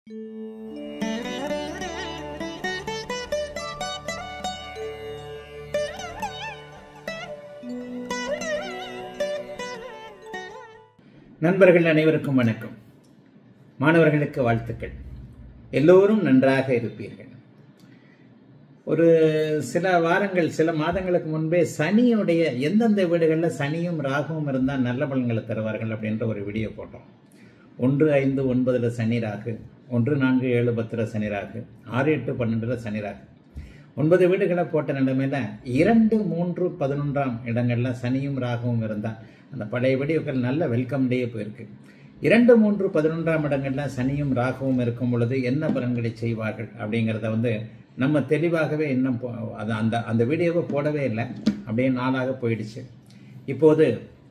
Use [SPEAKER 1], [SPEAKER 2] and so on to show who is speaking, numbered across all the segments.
[SPEAKER 1] நண்பர்கள் அனைவருக்கும் வணக்கம் மாணவர்களுக்கு வாழ்த்துக்கள் எல்லோரும் நன்றாக இருப்பீர்கள் ஒரு சில வாரங்கள் சில மாதங்களுக்கு முன்பே சனியுடைய எந்தெந்த வீடுகளில் சனியும் ராகுவும் இருந்தால் நல்ல பலன்களை தருவார்கள் அப்படின்ற ஒரு வீடியோ போட்டோம் ஒன்று ஐந்து ஒன்பதுல சனி ராகு ஒன்று நான்கு ஏழு பத்துல சனி ராகு ஆறு எட்டு பன்னெண்டுல சனி ராகு ஒன்பது வீடுகளை போட்ட நிலைமையில இரண்டு மூன்று பதினொன்றாம் இடங்கள்ல சனியும் ராகுவும் இருந்தால் அந்த பழைய வீடியோக்கள் நல்ல வெல்கம் டே போயிருக்கு இரண்டு மூன்று பதினொன்றாம் இடங்கள்ல சனியும் ராகுவும் இருக்கும் பொழுது என்ன பலன்களை செய்வார்கள் அப்படிங்கிறத வந்து நம்ம தெளிவாகவே இன்னும் போ- அது அந்த அந்த வீடியோவை போடவே இல்லை அப்படியே நாளாக போயிடுச்சு இப்போது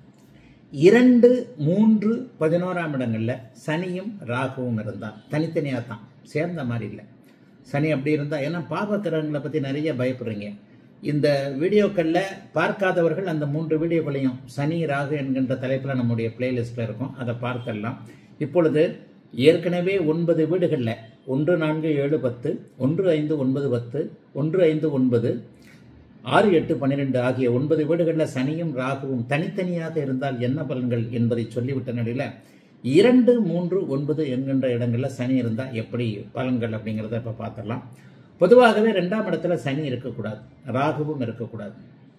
[SPEAKER 1] இரண்டு மூன்று பதினோராம் இடங்கள்ல சனியும் ராகுவும் இருந்தால் தனித்தனியாக தான் சேர்ந்த மாதிரி இல்லை சனி அப்படி இருந்தால் ஏன்னா பாப கிரகங்களை பற்றி நிறைய பயப்படுறீங்க இந்த வீடியோக்களில் பார்க்காதவர்கள் அந்த மூன்று வீடியோக்களையும் சனி ராகு என்கின்ற தலைப்பில் நம்முடைய பிளேலிஸ்ட்டில் இருக்கும் அதை பார்த்தெல்லாம் இப்பொழுது ஏற்கனவே ஒன்பது வீடுகளில் ஒன்று நான்கு ஏழு பத்து ஒன்று ஐந்து ஒன்பது பத்து ஒன்று ஐந்து ஒன்பது ஆறு எட்டு பன்னிரெண்டு ஆகிய ஒன்பது வீடுகளில் சனியும் ராகுவும் தனித்தனியாக இருந்தால் என்ன பலன்கள் என்பதை சொல்லிவிட்ட நிலையில் இரண்டு மூன்று ஒன்பது என்கின்ற இடங்களில் சனி இருந்தால் எப்படி பலன்கள் அப்படிங்கிறத இப்போ பார்த்துடலாம் பொதுவாகவே ரெண்டாம் இடத்துல சனி இருக்கக்கூடாது ராகுவும் இருக்கக்கூடாது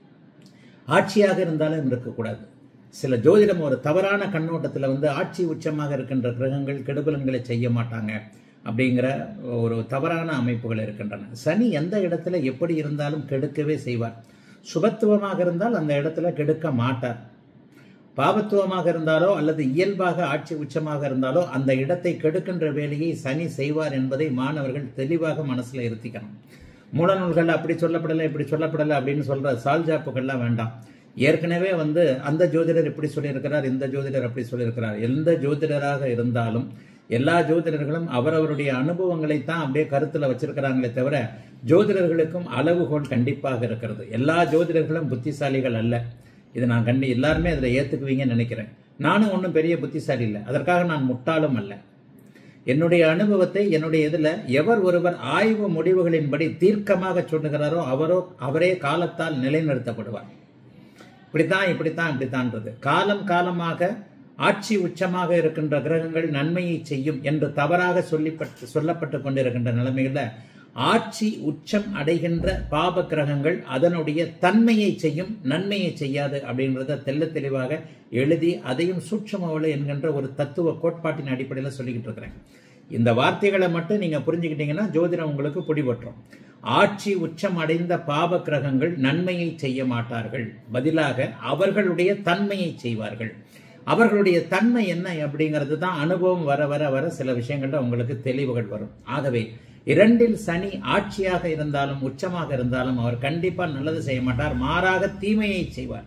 [SPEAKER 1] ஆட்சியாக இருந்தாலும் இருக்கக்கூடாது சில ஜோதிடம் ஒரு தவறான கண்ணோட்டத்தில் வந்து ஆட்சி உச்சமாக இருக்கின்ற கிரகங்கள் கெடுபலன்களை செய்ய மாட்டாங்க அப்படிங்கிற ஒரு தவறான அமைப்புகள் இருக்கின்றன சனி எந்த இடத்துல எப்படி இருந்தாலும் கெடுக்கவே செய்வார் சுபத்துவமாக இருந்தால் அந்த இடத்துல கெடுக்க மாட்டார் பாவத்துவமாக இருந்தாலோ அல்லது இயல்பாக ஆட்சி உச்சமாக இருந்தாலோ அந்த இடத்தை கெடுக்கின்ற வேலையை சனி செய்வார் என்பதை மாணவர்கள் தெளிவாக மனசுல இருத்திக்கணும் மூலநூல்கள் அப்படி சொல்லப்படலை இப்படி சொல்லப்படலை அப்படின்னு சொல்ற சால்ஜாப்புகள்லாம் வேண்டாம் ஏற்கனவே வந்து அந்த ஜோதிடர் இப்படி சொல்லியிருக்கிறார் இந்த ஜோதிடர் அப்படி சொல்லியிருக்கிறார் எந்த ஜோதிடராக இருந்தாலும் எல்லா ஜோதிடர்களும் அவரவருடைய அனுபவங்களை தான் அப்படியே கருத்துல வச்சிருக்கிறாங்களே தவிர ஜோதிடர்களுக்கும் அளவுகோல் கண்டிப்பாக இருக்கிறது எல்லா ஜோதிடர்களும் புத்திசாலிகள் அல்ல இது நான் கண்டி எல்லாருமே அதில் ஏற்றுக்குவீங்கன்னு நினைக்கிறேன் நானும் ஒன்றும் பெரிய புத்திசாலி இல்லை அதற்காக நான் முட்டாளும் அல்ல என்னுடைய அனுபவத்தை என்னுடைய இதில் எவர் ஒருவர் ஆய்வு முடிவுகளின்படி தீர்க்கமாக சொல்லுகிறாரோ அவரோ அவரே காலத்தால் நிலைநிறுத்தப்படுவார் இப்படித்தான் இப்படித்தான் இப்படித்தான்றது காலம் காலமாக ஆட்சி உச்சமாக இருக்கின்ற கிரகங்கள் நன்மையை செய்யும் என்று தவறாக சொல்லிப்பட்டு சொல்லப்பட்டு கொண்டிருக்கின்ற நிலைமையில ஆட்சி உச்சம் அடைகின்ற பாப கிரகங்கள் அதனுடைய தன்மையை செய்யும் நன்மையை செய்யாது அப்படின்றத தெள்ள தெளிவாக எழுதி அதையும் சூட்சமவளு என்கின்ற ஒரு தத்துவ கோட்பாட்டின் அடிப்படையில் சொல்லிக்கிட்டு இருக்கிறேன் இந்த வார்த்தைகளை மட்டும் நீங்க புரிஞ்சுக்கிட்டீங்கன்னா ஜோதிடம் உங்களுக்கு பிடிபட்டுரும் ஆட்சி உச்சம் அடைந்த பாப கிரகங்கள் நன்மையை செய்ய மாட்டார்கள் பதிலாக அவர்களுடைய தன்மையை செய்வார்கள் அவர்களுடைய தன்மை என்ன அப்படிங்கிறது தான் அனுபவம் வர வர வர சில விஷயங்கள்ல உங்களுக்கு தெளிவுகள் வரும் ஆகவே இரண்டில் சனி ஆட்சியாக இருந்தாலும் உச்சமாக இருந்தாலும் அவர் கண்டிப்பா நல்லது செய்ய மாட்டார் மாறாக தீமையை செய்வார்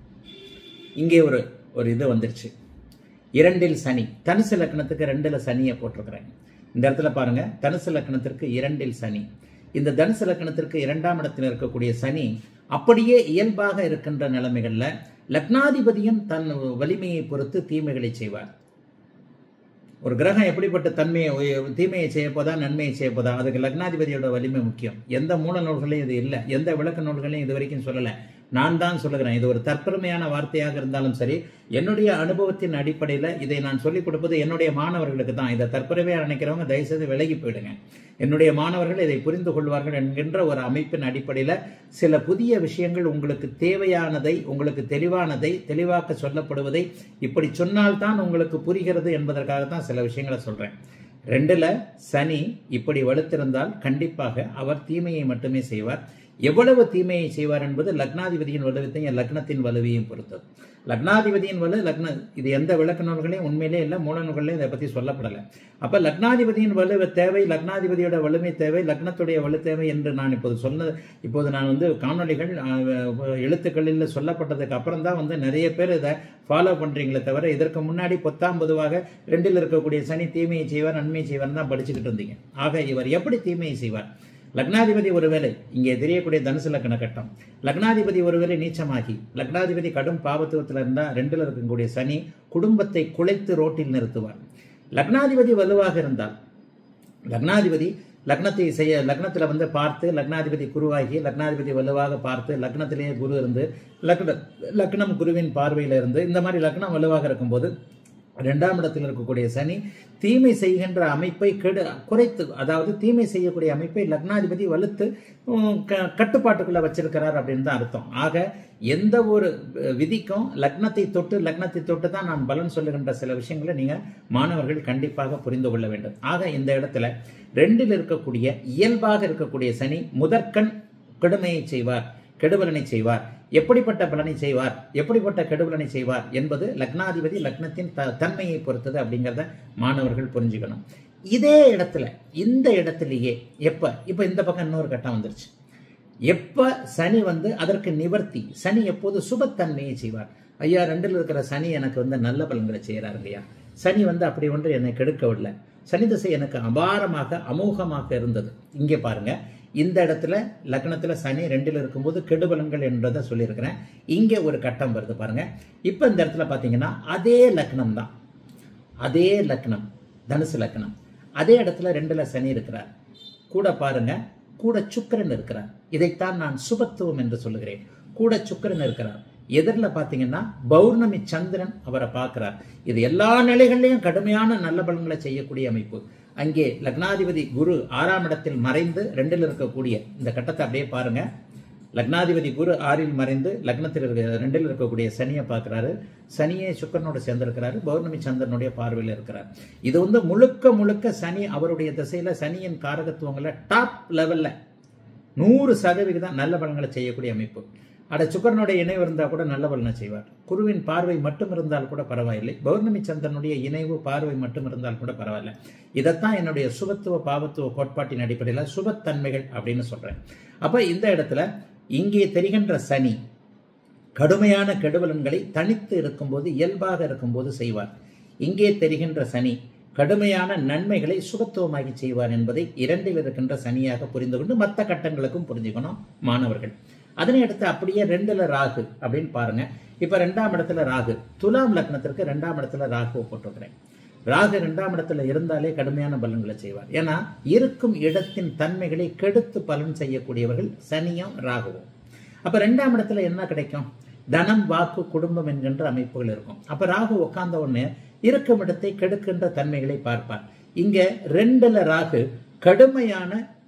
[SPEAKER 1] இங்கே ஒரு ஒரு இது வந்துருச்சு இரண்டில் சனி தனுசு லக்னத்துக்கு ரெண்டுல சனியை போட்டிருக்கிறேன் இந்த இடத்துல பாருங்க தனுசு லக்னத்திற்கு இரண்டில் சனி இந்த தனுசு லக்னத்திற்கு இரண்டாம் இடத்தில் இருக்கக்கூடிய சனி அப்படியே இயல்பாக இருக்கின்ற நிலைமைகள்ல லக்னாதிபதியும் தன் வலிமையை பொறுத்து தீமைகளை செய்வார் ஒரு கிரகம் எப்படிப்பட்ட தன்மையை தீமையை செய்ய போதா நன்மையை செய்ய போதா அதுக்கு லக்னாதிபதியோட வலிமை முக்கியம் எந்த மூல நூல்களையும் இது இல்லை எந்த விளக்க நூல்களையும் இது வரைக்கும் சொல்லலை நான் தான் சொல்லுகிறேன் இது ஒரு தற்பெருமையான வார்த்தையாக இருந்தாலும் சரி என்னுடைய அனுபவத்தின் அடிப்படையில் இதை நான் சொல்லிக் கொடுப்பது என்னுடைய மாணவர்களுக்கு தான் இதை தற்பெருமையாக நினைக்கிறவங்க தயவுசெய்து விலகி போயிடுங்க என்னுடைய மாணவர்கள் இதை புரிந்து கொள்வார்கள் என்கின்ற ஒரு அமைப்பின் அடிப்படையில் சில புதிய விஷயங்கள் உங்களுக்கு தேவையானதை உங்களுக்கு தெளிவானதை தெளிவாக்க சொல்லப்படுவதை இப்படி சொன்னால்தான் உங்களுக்கு புரிகிறது என்பதற்காக தான் சில விஷயங்களை சொல்றேன் ரெண்டுல சனி இப்படி வலுத்திருந்தால் கண்டிப்பாக அவர் தீமையை மட்டுமே செய்வார் எவ்வளவு தீமையை செய்வார் என்பது லக்னாதிபதியின் வலுவத்தையும் லக்னத்தின் வலுவையும் பொறுத்தது லக்னாதிபதியின் வலு லக்ன இது எந்த விளக்க நூல்களையும் உண்மையிலே இல்லை மூல நூல்களையும் இதை பற்றி சொல்லப்படலை அப்ப லக்னாதிபதியின் வலு தேவை லக்னாதிபதியோட வலிமை தேவை லக்னத்துடைய வலு தேவை என்று நான் இப்போது சொன்ன இப்போது நான் வந்து காணொளிகள் அஹ், எழுத்துக்களில் சொல்லப்பட்டதுக்கு அப்புறம் தான் வந்து நிறைய பேர் இதை ஃபாலோ பண்றீங்களே தவிர இதற்கு முன்னாடி பொத்தாம் பொதுவாக ரெண்டில் இருக்கக்கூடிய சனி தீமையை செய்வார் நன்மையை செய்வார் தான் படிச்சுக்கிட்டு இருந்தீங்க ஆக இவர் எப்படி தீமையை செய்வார் லக்னாதிபதி ஒருவேளை இங்கே தெரியக்கூடிய தனுசு லக்ன கட்டம் லக்னாதிபதி ஒருவேளை நீச்சமாகி லக்னாதிபதி கடும் பாவத்துவத்தில் இருந்தால் ரெண்டில் இருக்கக்கூடிய சனி குடும்பத்தை குலைத்து ரோட்டில் நிறுத்துவார் லக்னாதிபதி வலுவாக இருந்தால் லக்னாதிபதி லக்னத்தை செய்ய லக்னத்துல வந்து பார்த்து லக்னாதிபதி குருவாகி லக்னாதிபதி வலுவாக பார்த்து லக்னத்திலேயே குரு இருந்து லக்ன லக்னம் குருவின் பார்வையில இருந்து இந்த மாதிரி லக்னம் வலுவாக இருக்கும்போது இரண்டாம் இடத்தில் இருக்கக்கூடிய சனி தீமை செய்கின்ற அமைப்பை கெடு குறைத்து அதாவது தீமை செய்யக்கூடிய அமைப்பை லக்னாதிபதி வலுத்து உம், க- கட்டுப்பாட்டுக்குள்ள வச்சிருக்கிறார் அப்படின்னு தான் அர்த்தம் ஆக எந்த ஒரு அஹ், விதிக்கும் லக்னத்தை தொட்டு லக்னத்தை தொட்டு தான் நான் பலன் சொல்லுகின்ற சில விஷயங்களை நீங்க மாணவர்கள் கண்டிப்பாக புரிந்து கொள்ள வேண்டும் ஆக இந்த இடத்துல ரெண்டில் இருக்கக்கூடிய இயல்பாக இருக்கக்கூடிய சனி முதற்கண் கடுமையை செய்வார் கெடுபலனை செய்வார் எப்படிப்பட்ட பலனை செய்வார் எப்படிப்பட்ட கெடுபலனை செய்வார் என்பது லக்னாதிபதி லக்னத்தின் த- தன்மையை பொறுத்தது அப்படிங்கிறத மாணவர்கள் புரிஞ்சுக்கணும் இதே இடத்துல இந்த இடத்திலேயே எப்ப இப்ப இந்த பக்கம் இன்னொரு கட்டம் வந்துருச்சு எப்ப சனி வந்து அதற்கு நிவர்த்தி சனி எப்போது சுபத்தன்மையை செய்வார் ஐயா ரெண்டுல இருக்கிற சனி எனக்கு வந்து நல்ல பலன்களை செய்யறாரு ஐயா சனி வந்து அப்படி ஒன்று என்னை கெடுக்கவில்லை சனி திசை எனக்கு அபாரமாக அமோகமாக இருந்தது இங்கே பாருங்க இந்த இடத்துல லக்னத்துல சனி ரெண்டில் இருக்கும்போது கெடுபலன்கள் என்றதை சொல்லியிருக்கிறேன் இங்கே ஒரு கட்டம் வருது பாருங்க இப்போ இந்த இடத்துல பார்த்தீங்கன்னா அதே லக்னம் தான் அதே லக்னம் தனுசு லக்னம் அதே இடத்துல ரெண்டுல சனி இருக்கிறார் கூட பாருங்க கூட சுக்கிரன் இருக்கிறார் இதைத்தான் நான் சுபத்துவம் என்று சொல்லுகிறேன் கூட சுக்கிரன் இருக்கிறார் எதிரில் பார்த்தீங்கன்னா பௌர்ணமி சந்திரன் அவரை பார்க்கிறார் இது எல்லா நிலைகள்லையும் கடுமையான நல்ல பலன்களை செய்யக்கூடிய அமைப்பு அங்கே லக்னாதிபதி குரு ஆறாம் இடத்தில் மறைந்து ரெண்டில் இருக்கக்கூடிய இந்த கட்டத்தை அப்படியே பாருங்க லக்னாதிபதி குரு ஆறில் மறைந்து லக்னத்தில் இருக்க ரெண்டில் இருக்கக்கூடிய சனியை பார்க்கிறாரு சனியை சுக்கரனோட சேர்ந்திருக்கிறாரு பௌர்ணமி சந்திரனுடைய பார்வையில் இருக்கிறார் இது வந்து முழுக்க முழுக்க சனி அவருடைய திசையில சனியின் காரகத்துவங்களை டாப் லெவல்ல நூறு சதவிகிதம் நல்ல பலன்களை செய்யக்கூடிய அமைப்பு அட சுக்கரனுடைய இணைவு இருந்தால் கூட நல்ல பலனை செய்வார் குருவின் பார்வை மட்டும் இருந்தால் கூட பரவாயில்லை பௌர்ணமி சந்திரனுடைய இணைவு பார்வை மட்டும் இருந்தால் கூட பரவாயில்லை இதைத்தான் என்னுடைய சுபத்துவ பாவத்துவ கோட்பாட்டின் அடிப்படையில் சுபத்தன்மைகள் அப்படின்னு சொல்றேன் அப்ப இந்த இடத்துல இங்கே தெரிகின்ற சனி கடுமையான கெடுபலன்களை தனித்து இருக்கும்போது இயல்பாக இருக்கும்போது செய்வார் இங்கே தெரிகின்ற சனி கடுமையான நன்மைகளை சுபத்துவமாகி செய்வார் என்பதை இரண்டில் இருக்கின்ற சனியாக புரிந்து கொண்டு மற்ற கட்டங்களுக்கும் புரிஞ்சுக்கணும் மாணவர்கள் அதனை அடுத்து அப்படியே ரெண்டுல ராகு அப்படின்னு பாருங்க இப்ப ரெண்டாம் இடத்துல ராகு துலாம் லக்னத்திற்கு ரெண்டாம் இடத்துல ராகுவை போட்டிருக்கிறேன் ராகு ரெண்டாம் இடத்துல இருந்தாலே கடுமையான பலன்களை செய்வார் ஏன்னா இருக்கும் இடத்தின் தன்மைகளை கெடுத்து பலன் செய்யக்கூடியவர்கள் சனியும் ராகுவும் அப்ப ரெண்டாம் இடத்துல என்ன கிடைக்கும் தனம் வாக்கு குடும்பம் என்கின்ற அமைப்புகள் இருக்கும் அப்ப ராகு உட்கார்ந்த உடனே இருக்கும் இடத்தை கெடுக்கின்ற தன்மைகளை பார்ப்பார் இங்க ரெண்டுல ராகு கடுமையான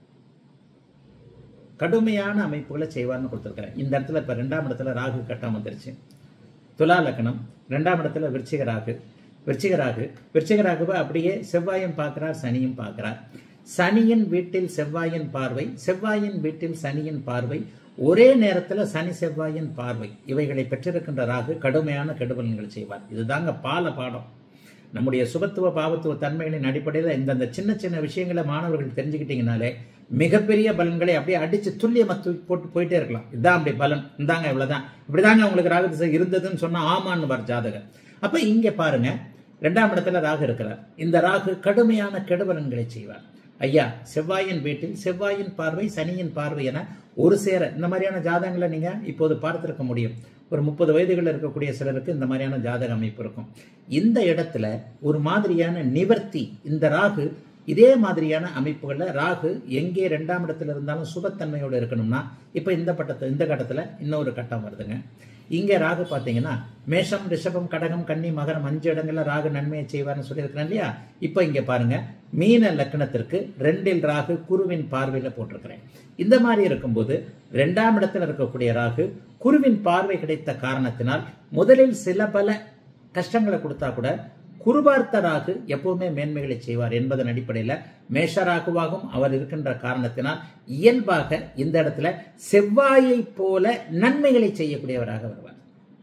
[SPEAKER 1] கடுமையான அமைப்புகளை செய்வார்னு கொடுத்துருக்கிறேன் இந்த இடத்துல இப்ப ரெண்டாம் இடத்துல ராகு கட்டம் வந்துருச்சு துலா லக்னம் ரெண்டாம் இடத்துல விருச்சிக ராகு விருச்சிக ராகு விருச்சிக ராகுவை அப்படியே செவ்வாயும் பார்க்கிறார் சனியும் பார்க்கிறார் சனியின் வீட்டில் செவ்வாயின் பார்வை செவ்வாயின் வீட்டில் சனியின் பார்வை ஒரே நேரத்தில் சனி செவ்வாயின் பார்வை இவைகளை பெற்றிருக்கின்ற ராகு கடுமையான கெடுபலன்கள் செய்வார் இதுதாங்க பால பாடம் நம்முடைய சுபத்துவ பாவத்துவ தன்மைகளின் அடிப்படையில் இந்தந்த சின்ன சின்ன விஷயங்களை மாணவர்கள் தெரிஞ்சுக்கிட்டீங்கனாலே மிகப்பெரிய பலன்களை அப்படியே அடிச்சு துல்லியமா தூக்கி போட்டு போயிட்டே இருக்கலாம் இதான் அப்படி பலன் இந்தாங்க இவ்வளவுதான் இப்படிதாங்க உங்களுக்கு ராகு திசை இருந்ததுன்னு சொன்னா ஆமான்னு பார் ஜாதகர் அப்ப இங்க பாருங்க ரெண்டாம் இடத்துல ராகு இருக்கிறார் இந்த ராகு கடுமையான கெடுபலன்களை செய்வார் ஐயா செவ்வாயின் வீட்டில் செவ்வாயின் பார்வை சனியின் பார்வை என ஒரு சேர இந்த மாதிரியான ஜாதகங்களை நீங்க இப்போது பார்த்திருக்க முடியும் ஒரு முப்பது வயதுகளில் இருக்கக்கூடிய சிலருக்கு இந்த மாதிரியான ஜாதக அமைப்பு இருக்கும் இந்த இடத்துல ஒரு மாதிரியான நிவர்த்தி இந்த ராகு இதே மாதிரியான அமைப்புகளில் ராகு எங்கே ரெண்டாம் இடத்துல இருந்தாலும் சுபத்தன்மையோடு இருக்கணும்னா இப்போ இந்த பட்டத்தை இந்த கட்டத்தில் இன்னொரு கட்டம் வருதுங்க இங்கே ராகு பார்த்தீங்கன்னா மேஷம் ரிஷபம் கடகம் கன்னி மகரம் அஞ்சு இடங்கள்ல ராகு நன்மையை செய்வார்னு சொல்லியிருக்கிறேன் இல்லையா இப்போ இங்கே பாருங்க மீன லக்னத்திற்கு ரெண்டில் ராகு குருவின் பார்வையில் போட்டிருக்கிறேன் இந்த மாதிரி இருக்கும்போது ரெண்டாம் இடத்துல இருக்கக்கூடிய ராகு குருவின் பார்வை கிடைத்த காரணத்தினால் முதலில் சில பல கஷ்டங்களை கொடுத்தா கூட குருபார்த்த ராகு எப்பவுமே மேன்மைகளை செய்வார் என்பதன் அடிப்படையில் மேஷராகுவாகவும் அவர் இருக்கின்ற காரணத்தினால் இயல்பாக இந்த இடத்துல செவ்வாயை போல நன்மைகளை செய்யக்கூடியவராக வருவார்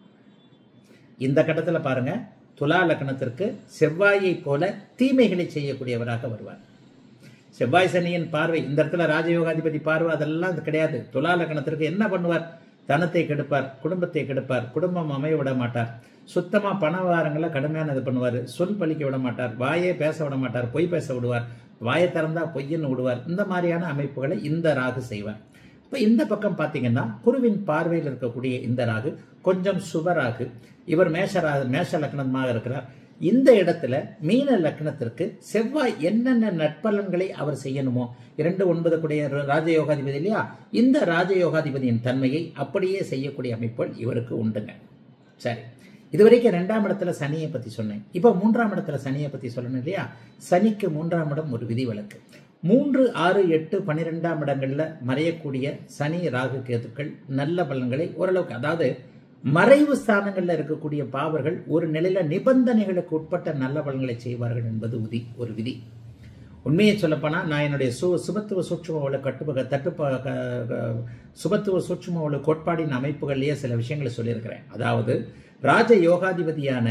[SPEAKER 1] இந்த கட்டத்துல பாருங்க துலா லக்னத்திற்கு செவ்வாயை போல தீமைகளை செய்யக்கூடியவராக வருவார் செவ்வாய் சனியின் பார்வை இந்த இடத்துல ராஜயோகாதிபதி பார்வை அதெல்லாம் அது கிடையாது துலா லக்னத்திற்கு என்ன பண்ணுவார் தனத்தை கெடுப்பார் குடும்பத்தை கெடுப்பார் குடும்பம் அமைய விட மாட்டார் சுத்தமா பண விவகாரங்களை கடுமையான இது பண்ணுவார் சொல் பழிக்க விட மாட்டார் வாயே பேச விட மாட்டார் பொய் பேச விடுவார் வாயை திறந்தா பொய்ன்னு விடுவார் இந்த மாதிரியான அமைப்புகளை இந்த ராகு செய்வார் இப்போ இந்த பக்கம் பார்த்தீங்கன்னா குருவின் பார்வையில் இருக்கக்கூடிய இந்த ராகு கொஞ்சம் சுபராகு இவர் மேஷ ரா மேஷ லக்னமாக இருக்கிறார் இந்த இடத்துல மீன லக்னத்திற்கு செவ்வாய் என்னென்ன நட்பலன்களை அவர் செய்யணுமோ இரண்டு ஒன்பது கூடிய ராஜயோகாதிபதி இல்லையா இந்த ராஜயோகாதிபதியின் தன்மையை அப்படியே செய்யக்கூடிய அமைப்புகள் இவருக்கு உண்டுங்க சரி இதுவரைக்கும் ரெண்டாம் இடத்துல சனியை பத்தி சொன்னேன் இப்போ மூன்றாம் இடத்துல சனியை பத்தி சொல்லணும் இல்லையா சனிக்கு மூன்றாம் இடம் ஒரு விதிவிலக்கு மூன்று ஆறு எட்டு பன்னிரெண்டாம் இடங்கள்ல மறையக்கூடிய சனி ராகு கேதுக்கள் நல்ல பலன்களை ஓரளவுக்கு அதாவது மறைவு ஸ்தானங்கள்ல இருக்கக்கூடிய பாவர்கள் ஒரு நிலையில நிபந்தனைகளுக்கு உட்பட்ட நல்ல பலன்களை செய்வார்கள் என்பது உதி ஒரு விதி உண்மையை சொல்லப்போனா நான் என்னுடைய சு சுபத்துவ சூட்சும கட்டுப்பக தட்டுப்ப க- க- சுபத்துவ சூட்சும கோட்பாடின் அமைப்புகள்லயே சில விஷயங்களை சொல்லியிருக்கிறேன் அதாவது ராஜ யோகாதிபதியான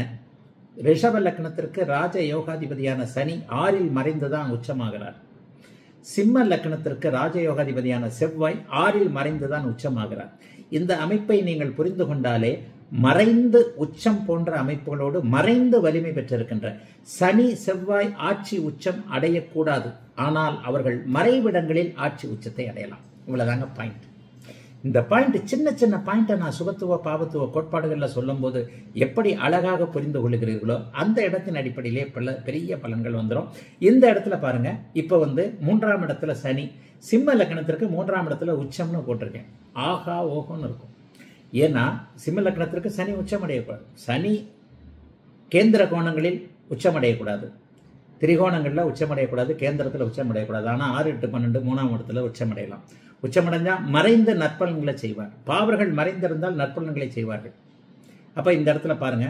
[SPEAKER 1] ரிஷப லக்னத்திற்கு ராஜ யோகாதிபதியான சனி ஆறில் மறைந்துதான் உச்சமாகிறார் சிம்ம லக்னத்திற்கு ராஜயோகாதிபதியான செவ்வாய் ஆறில் மறைந்துதான் உச்சமாகிறார் இந்த அமைப்பை நீங்கள் புரிந்து கொண்டாலே மறைந்து உச்சம் போன்ற அமைப்புகளோடு மறைந்து வலிமை பெற்றிருக்கின்ற சனி செவ்வாய் ஆட்சி உச்சம் அடையக்கூடாது ஆனால் அவர்கள் மறைவிடங்களில் ஆட்சி உச்சத்தை அடையலாம் இவ்வளவுதாங்க பாயிண்ட் இந்த பாயிண்ட் சின்ன சின்ன பாயிண்ட்டை நான் சுகத்துவ பாவத்துவ கோட்பாடுகளில் சொல்லும்போது எப்படி அழகாக புரிந்து கொள்ளுகிறீர்களோ அந்த இடத்தின் அடிப்படையிலே பல பெரிய பலன்கள் வந்துடும் இந்த இடத்துல பாருங்க இப்போ வந்து மூன்றாம் இடத்துல சனி சிம்ம லக்னத்திற்கு மூன்றாம் இடத்துல உச்சம்னு போட்டிருக்கேன் ஆஹா ஓஹோன்னு இருக்கும் ஏன்னா சிம்ம லக்னத்திற்கு சனி உச்சம் அடையக்கூடாது சனி கேந்திர கோணங்களில் உச்சமடையக்கூடாது திரிகோணங்களில் உச்சமடையக்கூடாது கேந்திரத்தில் உச்சமடையக்கூடாது ஆனால் ஆறு எட்டு பன்னெண்டு மூணாம் இடத்துல உச்சமடையலாம் உச்சமடைஞ்சா மறைந்த நற்பலன்களை செய்வார் பாவர்கள் மறைந்திருந்தால் நற்பலன்களை செய்வார்கள் அப்ப இந்த இடத்துல பாருங்க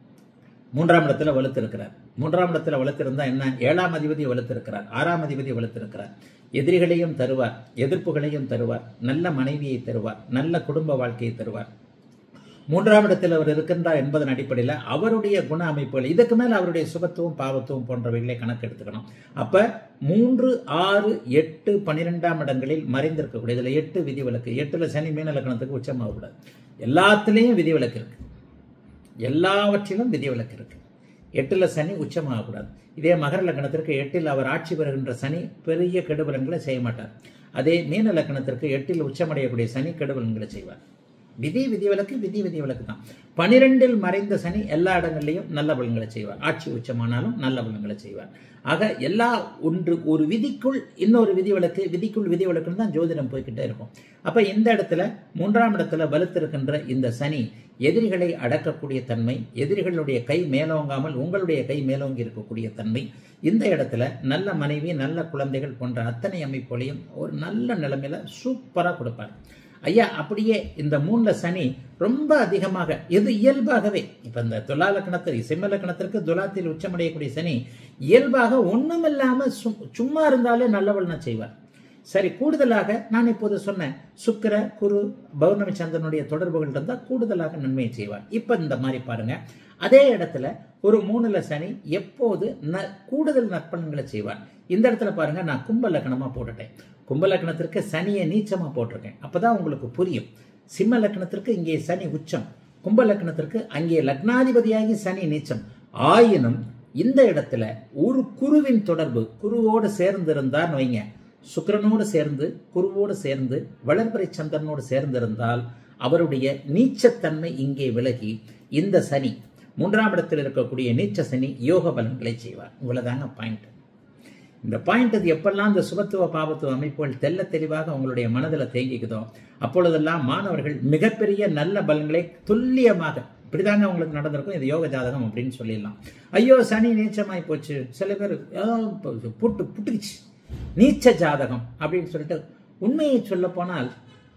[SPEAKER 1] மூன்றாம் இடத்துல வலுத்திருக்கிறார் மூன்றாம் இடத்துல வலுத்திருந்தா என்ன ஏழாம் அதிபதி வலுத்திருக்கிறார் ஆறாம் அதிபதி வலுத்திருக்கிறார் எதிரிகளையும் தருவார் எதிர்ப்புகளையும் தருவார் நல்ல மனைவியை தருவார் நல்ல குடும்ப வாழ்க்கையை தருவார் மூன்றாம் இடத்தில் அவர் இருக்கின்றார் என்பதன் அடிப்படையில் அவருடைய குண அமைப்புகள் இதுக்கு மேல அவருடைய சுபத்துவம் பாவத்துவம் போன்றவைகளை கணக்கு எடுத்துக்கணும் அப்ப மூன்று ஆறு எட்டு பன்னிரெண்டாம் இடங்களில் மறைந்திருக்கக்கூடிய இதுல எட்டு விதிவிலக்கு எட்டுல சனி மீன லக்கணத்துக்கு உச்சமாகக்கூடாது எல்லாத்துலேயும் விதிவிலக்கு இருக்கு எல்லாவற்றிலும் விதிவிலக்கு இருக்கு எட்டுல சனி உச்சமாகக்கூடாது இதே மகர லக்னத்திற்கு எட்டில் அவர் ஆட்சி பெறுகின்ற சனி பெரிய கெடுபலன்களை செய்ய மாட்டார் அதே மீன லக்னத்திற்கு எட்டில் உச்சமடையக்கூடிய சனி கெடுபலன்களை செய்வார் விதி விதிவிலக்கு விதி விதிவிலக்கு தான் பனிரெண்டில் மறைந்த சனி எல்லா இடங்கள்லையும் நல்ல பலன்களை செய்வார் ஆட்சி உச்சமானாலும் நல்ல பலன்களை செய்வார் ஆக எல்லா ஒன்று ஒரு விதிக்குள் இன்னொரு விதிவிலக்கு விதிக்குள் விதிவிலக்குன்னு தான் ஜோதிடம் போய்கிட்டே இருக்கும் அப்ப இந்த இடத்துல மூன்றாம் இடத்துல வலுத்திருக்கின்ற இந்த சனி எதிரிகளை அடக்கக்கூடிய தன்மை எதிரிகளுடைய கை மேலோங்காமல் உங்களுடைய கை மேலோங்கி இருக்கக்கூடிய தன்மை இந்த இடத்துல நல்ல மனைவி நல்ல குழந்தைகள் போன்ற அத்தனை அமைப்புகளையும் ஒரு நல்ல நிலைமையில சூப்பரா கொடுப்பார் ஐயா அப்படியே இந்த மூணுல சனி ரொம்ப அதிகமாக இது இயல்பாகவே இப்ப இந்த துலா லக்கணத்தில் சிம்ம லக்கணத்திற்கு துலாத்தில் உச்சமடையக்கூடிய சனி இயல்பாக ஒண்ணுமில்லாம சும்- சும்மா இருந்தாலே நல்லவள்னா செய்வார் சரி கூடுதலாக நான் இப்போது சொன்னேன் சுக்கிர குரு பௌர்ணமி சந்திரனுடைய தொடர்புகள் இருந்தால் கூடுதலாக நன்மையை செய்வார் இப்ப இந்த மாதிரி பாருங்க அதே இடத்துல ஒரு மூணுல சனி எப்போது ந- கூடுதல் நற்பலன்களை செய்வார் இந்த இடத்துல பாருங்க நான் கும்ப லக்கணமா போட்டுட்டேன் கும்ப லக்கணத்திற்கு சனியை நீச்சமா போட்டிருக்கேன் அப்பதான் உங்களுக்கு புரியும் சிம்ம லக்கணத்திற்கு இங்கே சனி உச்சம் கும்ப லக்கணத்திற்கு அங்கே லக்னாதிபதியாகி சனி நீச்சம் ஆயினும் இந்த இடத்துல ஒரு குருவின் தொடர்பு குருவோடு சேர்ந்திருந்தார் வைங்க சுக்கிரனோடு சேர்ந்து குருவோடு சேர்ந்து வளர்பிறை சந்திரனோடு சேர்ந்திருந்தால் அவருடைய நீச்சத்தன்மை இங்கே விலகி இந்த சனி மூன்றாம் இடத்தில் இருக்கக்கூடிய நீச்ச சனி யோக பலன்களை செய்வார் இவ்வளவுதாங்க பாயிண்ட் இந்த பாயிண்ட் அது எப்பெல்லாம் இந்த சுபத்துவ பாவத்துவ அமைப்புகள் தெல்ல தெளிவாக உங்களுடைய மனதில் தேங்கிக்குதோ அப்பொழுதெல்லாம் மாணவர்கள் மிகப்பெரிய நல்ல பலன்களை துல்லியமாக இப்படிதாங்க உங்களுக்கு நடந்திருக்கும் இது யோக ஜாதகம் அப்படின்னு சொல்லிடலாம் ஐயோ சனி நீச்சமாய் போச்சு சில பேர் "ஆ, பு- புட்டு புட்டுக்குச்சு நீச்ச ஜாதகம் அப்படின்னு சொல்லிட்டு உண்மையை சொல்ல போனால்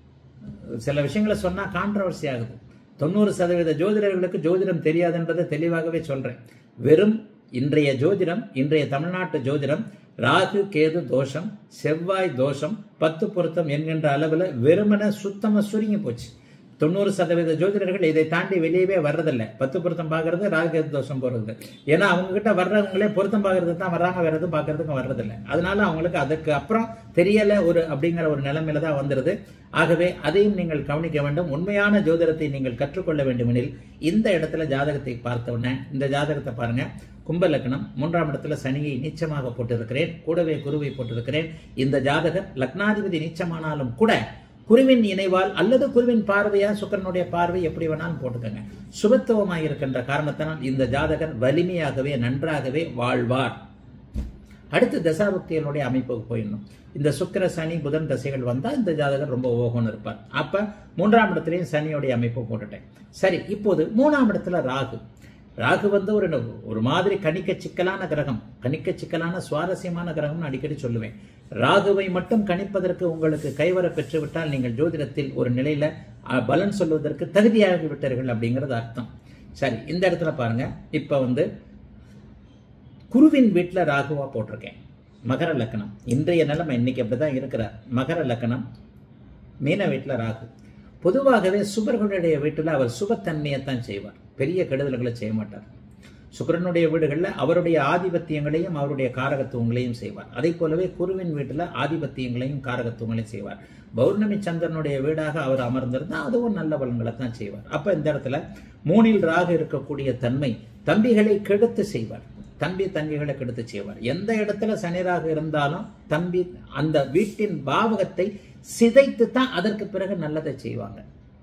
[SPEAKER 1] சில விஷயங்களை சொன்னா கான்ட்ரவர்சி ஆகுது தொண்ணூறு சதவீத ஜோதிடர்களுக்கு ஜோதிடம் தெரியாதுன்றதை தெளிவாகவே சொல்றேன் வெறும் இன்றைய ஜோதிடம் இன்றைய தமிழ்நாட்டு ஜோதிடம் ராகு கேது தோஷம் செவ்வாய் தோஷம் பத்து பொருத்தம் என்கின்ற அளவில் வெறுமன சுத்தமா சுருங்கி போச்சு தொண்ணூறு சதவீத ஜோதிடர்கள் இதை தாண்டி வெளியவே வர்றதில்லை பத்து பொருத்தம் பார்க்கறது ராகுகேது தோஷம் போறது ஏன்னா அவங்க கிட்ட வர்றவங்களே பொருத்தம் பார்க்கறது தான் வர்றாங்க வேற எதுவும் பார்க்கறதுக்கு வர்றதில்லை அதனால அவங்களுக்கு அதுக்கு அப்புறம் தெரியல ஒரு அப்படிங்கிற ஒரு நிலைமையில தான் வந்துருது ஆகவே அதையும் நீங்கள் கவனிக்க வேண்டும் உண்மையான ஜோதிடத்தை நீங்கள் கற்றுக்கொள்ள வேண்டுமெனில் இந்த இடத்துல ஜாதகத்தை பார்த்த உடனே இந்த ஜாதகத்தை பாருங்க கும்ப லக்னம் மூன்றாம் இடத்துல சனியை நீச்சமாக போட்டிருக்கிறேன் கூடவே குருவை போட்டிருக்கிறேன் இந்த ஜாதகர் லக்னாதிபதி நீச்சமானாலும் கூட குருவின் இணைவால் அல்லது குருவின் பார்வையா சுக்கரனுடைய பார்வை எப்படி வேணாலும் போட்டுக்கோங்க சுபத்துவமாக இருக்கின்ற காரணத்தினால் இந்த ஜாதகர் வலிமையாகவே நன்றாகவே வாழ்வார் அடுத்து தசாபக்திகளுடைய அமைப்புக்கு போயிடணும் இந்த சுக்கிர சனி புதன் தசைகள் வந்தால் இந்த ஜாதகர் ரொம்ப ஓகோன்னு இருப்பார் அப்போ மூன்றாம் இடத்துலையும் சனியோடைய அமைப்பு போட்டுட்டேன் சரி இப்போது மூணாம் இடத்துல ராகு ராகு வந்து ஒரு ஒரு மாதிரி கணிக்க சிக்கலான கிரகம் கணிக்க சிக்கலான சுவாரஸ்யமான கிரகம்னு அடிக்கடி சொல்லுவேன் ராகுவை மட்டும் கணிப்பதற்கு உங்களுக்கு கைவர பெற்றுவிட்டால் நீங்கள் ஜோதிடத்தில் ஒரு நிலையில அஹ், பலன் சொல்வதற்கு தகுதியாகி விட்டீர்கள் அப்படிங்கிறது அர்த்தம் சரி இந்த இடத்துல பாருங்க இப்ப வந்து குருவின் வீட்டில் ராகுவா போட்டிருக்கேன் மகர லக்னம் இன்றைய நிலைமை இன்னைக்கு அப்படிதான் இருக்கிறார் மகர லக்னம் மீன வீட்டில் ராகு பொதுவாகவே சுபர்களுடைய வீட்டில் அவர் சுபத்தன்மையைத்தான் செய்வார் பெரிய கெடுதல்களை செய்ய மாட்டார் சுக்கிரனுடைய வீடுகளில் அவருடைய ஆதிபத்தியங்களையும் அவருடைய காரகத்துவங்களையும் செய்வார் அதே போலவே குருவின் வீட்டில் ஆதிபத்தியங்களையும் காரகத்துவங்களையும் செய்வார் பௌர்ணமி சந்திரனுடைய வீடாக அவர் அமர்ந்திருந்தால் அதுவும் நல்ல பலன்களை தான் செய்வார் அப்ப இந்த இடத்துல மூணில் ராகு இருக்கக்கூடிய தன்மை தம்பிகளை கெடுத்து செய்வார் தம்பி தங்கைகளை கெடுத்து செய்வார் எந்த இடத்துல சனிராக இருந்தாலும் தம்பி அந்த வீட்டின் பாவகத்தை சிதைத்து தான் அதற்கு பிறகு நல்லதை செய்வாங்க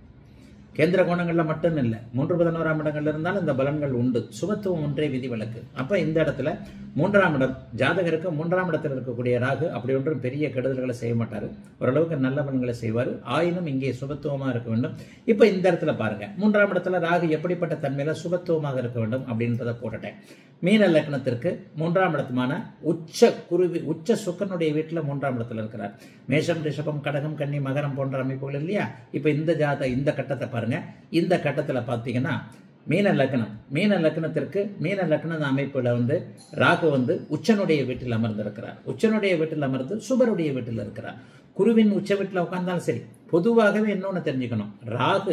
[SPEAKER 1] கேந்திர கோணங்கள்ல மட்டும் இல்லை மூன்று பதினோராம் இடங்கள்ல இருந்தாலும் இந்த பலன்கள் உண்டு சுபத்துவம் ஒன்றே விதிவிலக்கு அப்ப இந்த இடத்துல மூன்றாம் இடம் ஜாதகருக்கு மூன்றாம் இடத்தில் இருக்கக்கூடிய ராகு அப்படி ஒன்றும் பெரிய கெடுதல்களை செய்ய மாட்டாரு ஓரளவுக்கு நல்ல பலன்களை செய்வார் ஆயினும் இங்கே சுபத்துவமா இருக்க வேண்டும் இப்ப இந்த இடத்துல பாருங்க மூன்றாம் இடத்துல ராகு எப்படிப்பட்ட தன்மையில சுபத்துவமாக இருக்க வேண்டும் அப்படின்றத போட்டுட்டேன் மீன லக்னத்திற்கு மூன்றாம் இடத்துமான உச்ச குருவி உச்ச சுக்கனுடைய வீட்டில் மூன்றாம் இடத்துல இருக்கிறார் மேஷம் ரிஷபம் கடகம் கன்னி மகரம் போன்ற அமைப்புகள் இல்லையா இப்ப இந்த ஜாத இந்த கட்டத்தை பாருங்க இந்த கட்டத்துல பாத்தீங்கன்னா மீன லக்னம் மீன லக்னத்திற்கு மீன லக்ன அமைப்புல வந்து ராகு வந்து உச்சனுடைய வீட்டில் அமர்ந்திருக்கிறார் உச்சனுடைய வீட்டில் அமர்ந்து சுபருடைய வீட்டில் இருக்கிறார் குருவின் உச்ச வீட்டில் உட்கார்ந்தாலும் சரி பொதுவாகவே இன்னொன்னு தெரிஞ்சுக்கணும் ராகு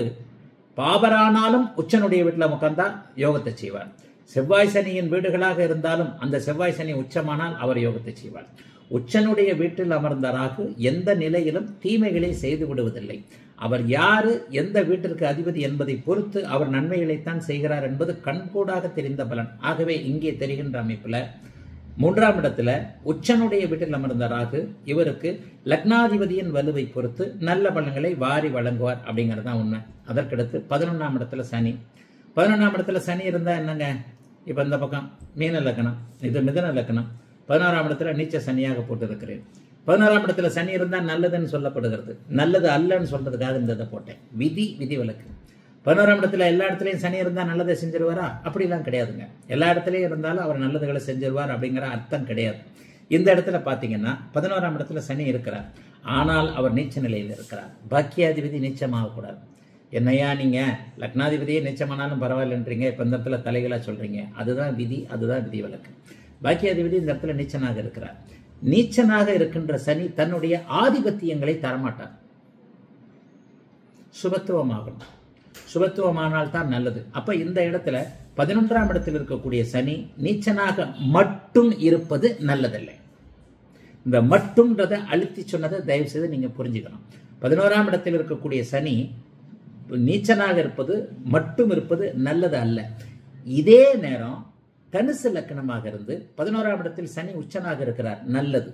[SPEAKER 1] பாபரானாலும் உச்சனுடைய வீட்டில் உட்கார்ந்தா யோகத்தை செய்வார் செவ்வாய் சனியின் வீடுகளாக இருந்தாலும் அந்த செவ்வாய் சனி உச்சமானால் அவர் யோகத்தை செய்வார் உச்சனுடைய வீட்டில் அமர்ந்த ராகு எந்த நிலையிலும் தீமைகளை செய்து விடுவதில்லை அவர் யாரு எந்த வீட்டிற்கு அதிபதி என்பதை பொறுத்து அவர் நன்மைகளைத்தான் செய்கிறார் என்பது கண்கூடாக தெரிந்த பலன் ஆகவே இங்கே தெரிகின்ற அமைப்புல மூன்றாம் இடத்துல உச்சனுடைய வீட்டில் அமர்ந்த ராகு இவருக்கு லக்னாதிபதியின் வலுவை பொறுத்து நல்ல பலன்களை வாரி வழங்குவார் அப்படிங்கிறது தான் உண்மை அதற்கடுத்து பதினொன்றாம் இடத்துல சனி பதினொன்றாம் இடத்துல சனி இருந்தா என்னங்க இப்ப இந்த பக்கம் மீன லக்னம் இது மிதன லக்னம் பதினோராம் இடத்துல நீச்ச சனியாக போட்டிருக்கிறேன் பதினோராம் இடத்துல சனி இருந்தா நல்லதுன்னு சொல்லப்படுகிறது நல்லது அல்லன்னு சொல்றதுக்காக இந்த இதை போட்டேன் விதி விதி விலக்கு பதினோராம் இடத்துல எல்லா இடத்துலயும் சனி இருந்தா நல்லதை செஞ்சிருவாரா அப்படிலாம் கிடையாதுங்க எல்லா இடத்துலயும் இருந்தாலும் அவர் நல்லதுகளை செஞ்சிருவார் அப்படிங்கிற அர்த்தம் கிடையாது இந்த இடத்துல பாத்தீங்கன்னா பதினோராம் இடத்துல சனி இருக்கிறார் ஆனால் அவர் நீச்ச நிலையில் இருக்கிறார் பாக்கியாதிபதி நீச்சமாக கூடாது என்னையா நீங்க லக்னாதிபதியே நீச்சமானாலும் பரவாயில்லன்றீங்க இப்ப இந்த இடத்துல தலைகளா சொல்றீங்க அதுதான் விதி அதுதான் விதி விலக்கு பாக்கியாதிபதி இந்த இடத்துல நீச்சனாக இருக்கிறார் நீச்சனாக இருக்கின்ற சனி தன்னுடைய ஆதிபத்தியங்களை தரமாட்டார் சுபத்துவமாகும் சுபத்துவமானால் தான் நல்லது அப்ப இந்த இடத்துல பதினொன்றாம் இடத்தில் இருக்கக்கூடிய சனி நீச்சனாக மட்டும் இருப்பது நல்லதில்லை இந்த மட்டும்ன்றதை அழுத்தி சொன்னதை தயவு செய்து நீங்க புரிஞ்சுக்கணும் பதினோராம் இடத்தில் இருக்கக்கூடிய சனி நீச்சனாக இருப்பது மட்டும் இருப்பது நல்லது அல்ல இதே நேரம் தனுசு லக்கணமாக இருந்து பதினோராம் இடத்தில் சனி உச்சனாக இருக்கிறார் நல்லது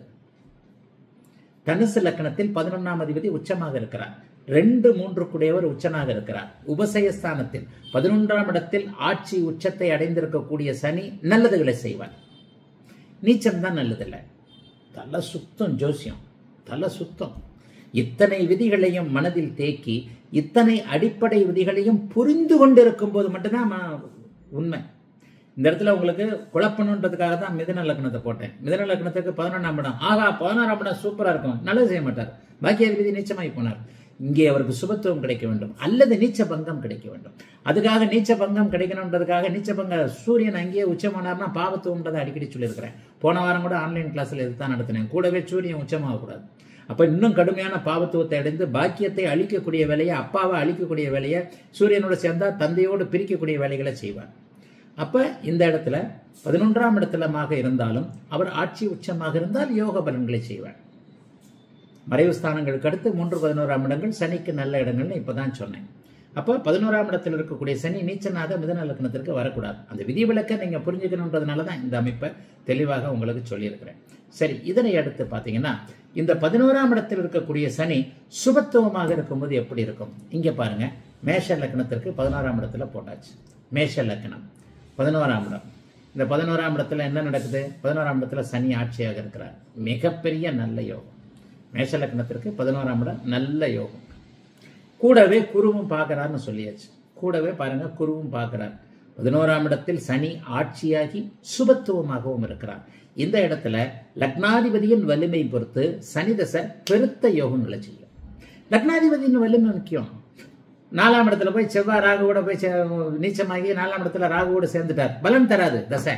[SPEAKER 1] தனுசு லக்கணத்தில் பதினொன்றாம் அதிபதி உச்சமாக இருக்கிறார் ரெண்டு மூன்று கூடியவர் உச்சனாக இருக்கிறார் உபசயஸ்தானத்தில் பதினொன்றாம் இடத்தில் ஆட்சி உச்சத்தை அடைந்திருக்கக்கூடிய சனி நல்லதுகளை செய்வார் நீச்சம் தான் நல்லதில்லை தலை சுத்தம் ஜோசியம் தலை சுத்தம் இத்தனை விதிகளையும் மனதில் தேக்கி இத்தனை அடிப்படை விதிகளையும் புரிந்து கொண்டிருக்கும் போது மட்டும்தான் ம- உண்மை இந்த இடத்துல உங்களுக்கு குழப்பணுன்றதுக்காக தான் மிதன லக்னத்தை போட்டேன் மிதன லக்னத்துக்கு பதினொன்றாம் இடம் ஆகா பதினோராம் இடம் சூப்பரா இருக்கும் நல்லது செய்ய மாட்டார் பாக்கியாதிபதி நீச்சமாய் போனார் இங்கே அவருக்கு சுபத்துவம் கிடைக்க வேண்டும் அல்லது நீச்ச பங்கம் கிடைக்க வேண்டும் அதுக்காக நீச்ச பங்கம் கிடைக்கணுன்றதுக்காக நீச்ச பங்க சூரியன் அங்கேயே உச்சமானார்னா பாவத்துவம்ன்றதை அடிக்கடி சொல்லியிருக்கிறேன் போன வாரம் கூட ஆன்லைன் கிளாஸ்ல இதுதான் நடத்தினேன் கூடவே சூரியன் உச்சமாக கூடாது அப்ப இன்னும் கடுமையான பாவத்துவத்தை அடைந்து பாக்கியத்தை அழிக்கக்கூடிய வேலையை அப்பாவை அழிக்கக்கூடிய வேலையை சூரியனோட சேர்ந்தா தந்தையோடு பிரிக்கக்கூடிய வேலைகளை செய்வார் அப்ப இந்த இடத்துல பதினொன்றாம் இடத்துலமாக இருந்தாலும் அவர் ஆட்சி உச்சமாக இருந்தால் யோக பலன்களை செய்வார் மறைவு ஸ்தானங்களுக்கு அடுத்து மூன்று பதினோராம் இடங்கள் சனிக்கு நல்ல இடங்கள்னு இப்பதான் சொன்னேன் அப்போ பதினோராம் இடத்தில் இருக்கக்கூடிய சனி நீச்சனாக மிதன லக்னத்திற்கு வரக்கூடாது அந்த விதிவிலக்கை நீங்க புரிஞ்சுக்கணுன்றதுனால தான் இந்த அமைப்பை தெளிவாக உங்களுக்கு சொல்லியிருக்கிறேன் சரி இதனை அடுத்து பார்த்தீங்கன்னா இந்த பதினோராம் இடத்தில் இருக்கக்கூடிய சனி சுபத்துவமாக இருக்கும்போது எப்படி இருக்கும் இங்க பாருங்க மேஷ லக்னத்திற்கு பதினோராம் இடத்துல போட்டாச்சு மேஷ லக்னம் பதினோராம் இடம் இந்த பதினோராம் இடத்துல என்ன நடக்குது பதினோராம் இடத்துல சனி ஆட்சியாக இருக்கிறார் மிகப்பெரிய நல்ல யோகம் மேஷ லக்னத்திற்கு பதினோராம் இடம் நல்ல யோகம் கூடவே குருவும் பார்க்கறாருன்னு சொல்லியாச்சு கூடவே பாருங்க குருவும் பார்க்கிறார் பதினோராம் இடத்தில் சனி ஆட்சியாகி சுபத்துவமாகவும் இருக்கிறார் இந்த இடத்துல லக்னாதிபதியின் வலிமை பொறுத்து சனி தசை பெருத்த யோகங்களை செய்யும் லக்னாதிபதியின் வலிமை முக்கியம் நாலாம் இடத்துல போய் செவ்வாய் ராகுவோட போய் சே- நீச்சமாகி நாலாம் இடத்துல ராகுவோட சேர்ந்துட்டார் பலன் தராது தசை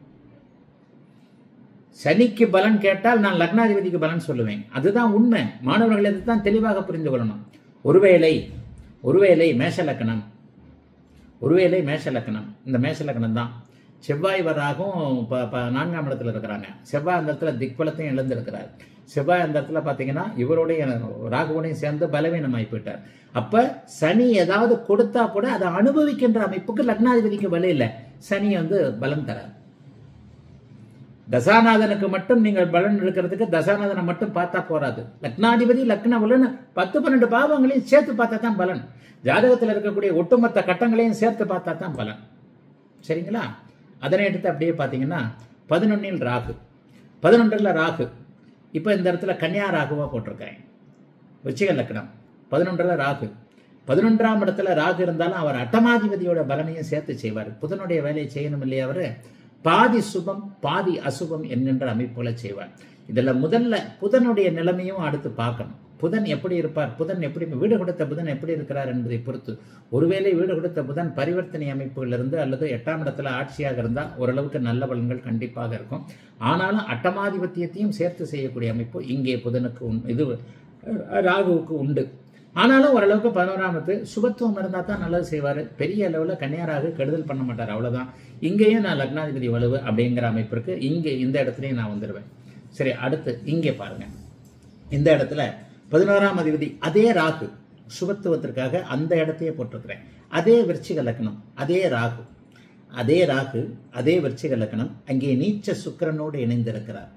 [SPEAKER 1] சனிக்கு பலன் கேட்டால் நான் லக்னாதிபதிக்கு பலன் சொல்லுவேன் அதுதான் உண்மை மாணவர்கள் இதுதான் தெளிவாக புரிந்து கொள்ளணும் ஒருவேளை ஒருவேளை மேஷ லக்கணம் ஒருவேளை மேஷ லக்கணம் இந்த மேஷ லக்கணம் தான் செவ்வாய் வராகும் ப- ப- நான்காம் இடத்துல இருக்கிறாங்க செவ்வாய் அந்த இடத்துல திக்பலத்தையும் இழந்திருக்கிறார் செவ்வாய் அந்த இடத்துல பார்த்தீங்கன்னா இவருடைய ராகுவோடையும் சேர்ந்து பலவீனமாகி போயிட்டார் அப்ப சனி ஏதாவது கொடுத்தா கூட அதை அனுபவிக்கின்ற அமைப்புக்கு லக்னாதிபதிக்கு வலு இல்லை சனி வந்து பலம் தரார் தசாநாதனுக்கு மட்டும் நீங்கள் பலன் எடுக்கிறதுக்கு தசாநாதனை மட்டும் பார்த்தா போறாது லக்னாதிபதி லக்ன பலன் பத்து பன்னெண்டு பாவங்களையும் சேர்த்து பார்த்தா தான் பலன் ஜாதகத்தில் இருக்கக்கூடிய ஒட்டுமொத்த கட்டங்களையும் சேர்த்து பார்த்தா தான் பலன் சரிங்களா அதனை எடுத்து அப்படியே பார்த்தீங்கன்னா பதினொன்னில் ராகு பதினொன்றில் ராகு இப்போ இந்த இடத்துல கன்னியா ராகுவா போட்டிருக்கேன் விச்சிக லக்னம் பதினொன்றில் ராகு பதினொன்றாம் இடத்துல ராகு இருந்தாலும் அவர் அட்டமாதிபதியோட பலனையும் சேர்த்து செய்வார் புதனுடைய வேலையை செய்யணும் இல்லையா அவரு பாதி சுபம் பாதி அசுபம் என்கின்ற அமைப்புகளை செய்வார் இதுல முதல்ல புதனுடைய நிலைமையும் அடுத்து பார்க்கணும் புதன் எப்படி இருப்பார் புதன் எப்படி வீடு கொடுத்த புதன் எப்படி இருக்கிறார் என்பதை பொறுத்து ஒருவேளை வீடு கொடுத்த புதன் பரிவர்த்தனை அமைப்புகளிலிருந்து அல்லது எட்டாம் இடத்துல ஆட்சியாக இருந்தால் ஓரளவுக்கு நல்ல பலன்கள் கண்டிப்பாக இருக்கும் ஆனாலும் அட்டமாதிபத்தியத்தையும் சேர்த்து செய்யக்கூடிய அமைப்பு இங்கே புதனுக்கு உண்- இது அஹ், ராகுவுக்கு உண்டு ஆனாலும் ஓரளவுக்கு பதினோராமத்து சுபத்துவம் இருந்தால் தான் நல்லது செய்வார் பெரிய அளவில் கன்னியாராக கெடுதல் பண்ண மாட்டார் அவ்வளவுதான் இங்கேயும் நான் லக்னாதிபதி வலுவு அப்படிங்கிற அமைப்பிற்கு இங்கே இந்த இடத்துலையும் நான் வந்துடுவேன் சரி அடுத்து இங்கே பாருங்க இந்த இடத்துல பதினோராம் அதிபதி அதே ராகு சுபத்துவத்திற்காக அந்த இடத்தையே போட்டிருக்கிறேன் அதே விருச்சிக லக்னம் அதே ராகு அதே ராகு அதே விருச்சிக லக்னம் அங்கே நீச்ச சுக்கிரனோடு இணைந்திருக்கிறார்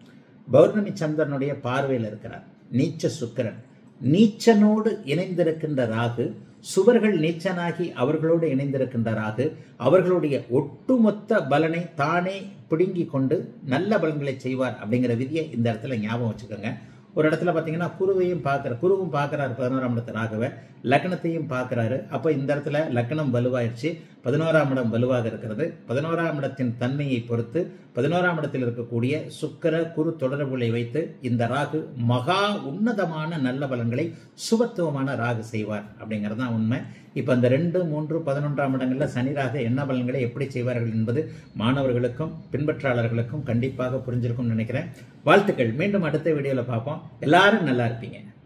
[SPEAKER 1] பௌர்ணமி சந்திரனுடைய பார்வையில் இருக்கிறார் நீச்ச சுக்கிரன் நீச்சனோடு இணைந்திருக்கின்ற ராகு சுவர்கள் நீச்சனாகி அவர்களோடு இணைந்திருக்கின்ற ராகு அவர்களுடைய ஒட்டுமொத்த பலனை தானே பிடுங்கிக் கொண்டு நல்ல பலன்களை செய்வார் அப்படிங்கிற விதியை இந்த இடத்துல ஞாபகம் வச்சுக்கோங்க ஒரு இடத்துல பார்த்தீங்கன்னா குருவையும் பார்க்குற குருவும் பார்க்குறாரு பதினோராம் இடத்து ராகவை லக்னத்தையும் பார்க்குறாரு அப்போ இந்த இடத்துல லக்னம் வலுவாயிடுச்சு பதினோராம் இடம் வலுவாக இருக்கிறது பதினோராம் இடத்தின் தன்மையை பொறுத்து பதினோராம் இடத்தில் இருக்கக்கூடிய சுக்கிர குரு தொடர்புகளை வைத்து இந்த ராகு மகா உன்னதமான நல்ல பலன்களை சுபத்துவமான ராகு செய்வார் அப்படிங்கிறது தான் உண்மை இப்போ இந்த ரெண்டு மூன்று பதினொன்றாம் இடங்கள்ல சனி ராகு என்ன பலன்களை எப்படி செய்வார்கள் என்பது மாணவர்களுக்கும் பின்பற்றாளர்களுக்கும் கண்டிப்பாக புரிஞ்சிருக்கும்னு நினைக்கிறேன் வாழ்த்துக்கள் மீண்டும் அடுத்த வீடியோவில் பார்ப்போம் எல்லாரும் நல்லா இருப்பீங்க